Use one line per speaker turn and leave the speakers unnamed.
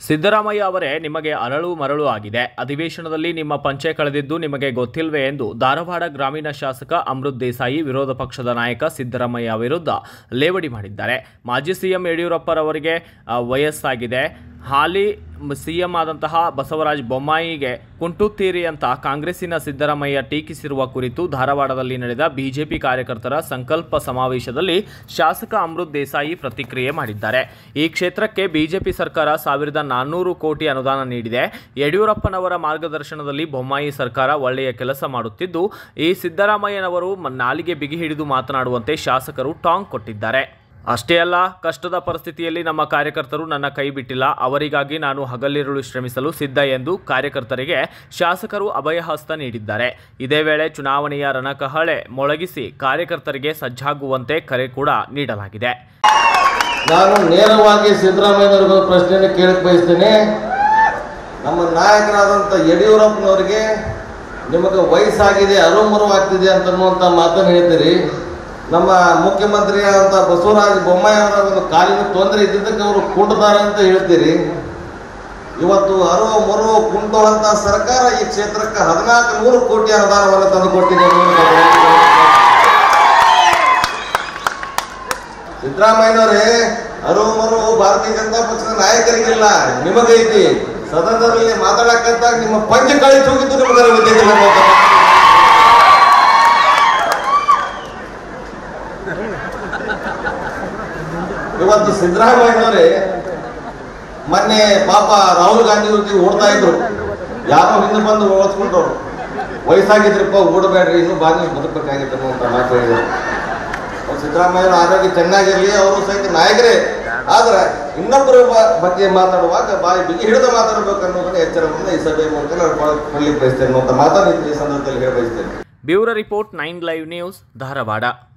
ಸಿದ್ದರಾಮಯ್ಯ ಅವರೇ ನಿಮಗೆ ಅರಳು ಮರಳು ಆಗಿದೆ ಅಧಿವೇಶನದಲ್ಲಿ ನಿಮ್ಮ ಪಂಚೆ ಕಳೆದಿದ್ದು ನಿಮಗೆ ಗೊತ್ತಿಲ್ವೇ ಎಂದು ಧಾರವಾಡ ಗ್ರಾಮೀಣ ಶಾಸಕ ಅಮೃತ್ ದೇಸಾಯಿ ವಿರೋಧ ಪಕ್ಷದ ನಾಯಕ ಸಿದ್ದರಾಮಯ್ಯ ವಿರುದ್ಧ ಲೇವಡಿ ಮಾಡಿದ್ದಾರೆ ಮಾಜಿ ಸಿಎಂ ಯಡಿಯೂರಪ್ಪರವರಿಗೆ ಆ, ವಯಸ್ಸಾಗಿದೆ ಹಾಲಿ ಸಿಎಂ ಆದಂತಹ ಬಸವರಾಜ ಬೊಮ್ಮಾಯಿಗೆ ಕುಂಟುತ್ತೀರಿ ಅಂತ ಕಾಂಗ್ರೆಸ್ಸಿನ ಸಿದ್ದರಾಮಯ್ಯ ಟೀಕಿಸಿರುವ ಕುರಿತು ಧಾರವಾಡದಲ್ಲಿ ನಡೆದ ಬಿಜೆಪಿ ಕಾರ್ಯಕರ್ತರ ಸಂಕಲ್ಪ ಸಮಾವೇಶದಲ್ಲಿ ಶಾಸಕ ಅಮೃತ್ ದೇಸಾಯಿ ಪ್ರತಿಕ್ರಿಯೆ ಮಾಡಿದ್ದಾರೆ ಈ ಕ್ಷೇತ್ರಕ್ಕೆ ಬಿಜೆಪಿ ಸರ್ಕಾರ ಸಾವಿರದ ನಾನ್ನೂರು ಕೋಟಿ ಅನುದಾನ ನೀಡಿದೆ ಯಡಿಯೂರಪ್ಪನವರ ಮಾರ್ಗದರ್ಶನದಲ್ಲಿ ಬೊಮ್ಮಾಯಿ ಸರ್ಕಾರ ಒಳ್ಳೆಯ ಕೆಲಸ ಮಾಡುತ್ತಿದ್ದು ಈ ಸಿದ್ದರಾಮಯ್ಯನವರು ಮ- ನಾಲಿಗೆ ಬಿಗಿ ಹಿಡಿದು ಮಾತನಾಡುವಂತೆ ಶಾಸಕರು ಟಾಂಗ್ ಕೊಟ್ಟಿದ್ದಾರೆ ಅಷ್ಟೇ ಅಲ್ಲ ಕಷ್ಟದ ಪರಿಸ್ಥಿತಿಯಲ್ಲಿ ನಮ್ಮ ಕಾರ್ಯಕರ್ತರು ನನ್ನ ಕೈ ಬಿಟ್ಟಿಲ್ಲ ಅವರಿಗಾಗಿ ನಾನು ಹಗಲಿರುಳು ಶ್ರಮಿಸಲು ಸಿದ್ಧ ಎಂದು ಕಾರ್ಯಕರ್ತರಿಗೆ ಶಾಸಕರು ಅಭಯಹಸ್ತ ನೀಡಿದ್ದಾರೆ ಇದೇ ವೇಳೆ ಚುನಾವಣೆಯ ರಣಕಹಳೆ ಮೊಳಗಿಸಿ ಕಾರ್ಯಕರ್ತರಿಗೆ ಸಜ್ಜಾಗುವಂತೆ ಕರೆ ಕೂಡ ನೀಡಲಾಗಿದೆ
ನಾನು ನೇರವಾಗಿ ಸಿದ್ದರಾಮಯ್ಯನವ್ರಿಗೆ ಒಂದು ಪ್ರಶ್ನೆಯನ್ನು ಕೇಳಕ್ ಬಯಸ್ತೇನೆ ನಮ್ಮ ನಾಯಕರಾದಂಥ ಯಡಿಯೂರಪ್ಪನವರಿಗೆ ನಿಮಗೆ ವಯಸ್ಸಾಗಿದೆ ಅರುಮರುವಾಗ್ತಿದೆ ಅಂತನ್ನುವಂಥ ಮಾತನ್ನು ಹೇಳ್ತೀರಿ ನಮ್ಮ ಮುಖ್ಯಮಂತ್ರಿ ಆದಂಥ ಬಸವರಾಜ ಬೊಮ್ಮಾಯಿ ಅವರ ಒಂದು ಕಾಲಿನ ತೊಂದರೆ ಇದ್ದಿದ್ದಕ್ಕೆ ಅವರು ಕುಂಟದಾರ ಅಂತ ಹೇಳ್ತೀರಿ ಇವತ್ತು ಅರುವ ಮರು ಕುಂಟುವಂತ ಸರ್ಕಾರ ಈ ಕ್ಷೇತ್ರಕ್ಕೆ ಹದಿನಾಲ್ಕು ನೂರು ಕೋಟಿ ಅನುದಾನವನ್ನು ತಂದು ಕೊಟ್ಟಿದೆ ಸಿದ್ದರಾಮಯ್ಯನವರೇ ಅರುವು ಮರು ಭಾರತೀಯ ಜನತಾ ಪಕ್ಷದ ನಾಯಕರಿಗಿಲ್ಲ ನಿಮಗೈತಿ ಸದನದಲ್ಲಿ ಮಾತಾಡಕ್ಕಂತ ನಿಮ್ಮ ಪಂಚ ಕಳಿಸಿ ಹೋಗಿದ್ದು ನಿಮಗೆ ಗೊತ್ತಿದ್ದಿಲ್ಲ ಅಂತ. ಇವತ್ತು ಸಿದ್ದರಾಮಯ್ಯನವರೇ ಮೊನ್ನೆ ಪಾಪ ರಾಹುಲ್ ಗಾಂಧಿ ಜೊತೆ ಓಡ್ತಾ ಇದ್ರು ಯಾರೋ ಹಿಂದೆ ಬಂದು ಓಡಿಸ್ಕೊಂಡ್ರು ವಯಸ್ಸಾಗಿದ್ರಪ್ಪ ಓಡಬೇಡ್ರಿ ಇನ್ನೂ ಬಾಗಿ ಬದುಕಬೇಕಾಗಿತ್ತು ಅಂತ ಮಾತು ಹೇಳಿದ್ರು ಅವ್ರು ಸಿದ್ದರಾಮಯ್ಯನ ಆರೋಗ್ಯ ಚೆನ್ನಾಗಿರಲಿ ಅವರು ಸಹಿತ ನಾಯಕರೇ ಆದ್ರೆ ಇನ್ನೊಬ್ಬರ ಬ- ಬಗ್ಗೆ ಮಾತಾಡುವಾಗ ಬಾಯಿ ಬಿಗಿ ಹಿಡಿದು ಮಾತಾಡಬೇಕು ಅನ್ನೋದನ್ನ ಎಚ್ಚರವನ್ನು ಈ ಸಭೆ ಮೂಲಕ ನಾನು ಕೊಡ್ಲಿಕ್ಕೆ ಬಯಸ್ತೇನೆ ಅನ್ನುವಂಥ ಮಾತನ್ನು ಈ ಸಂದರ್ಭದಲ್ಲಿ ಹೇಳ ಬಯಸ್ತೇನೆ
bureau report nine live news Dharwad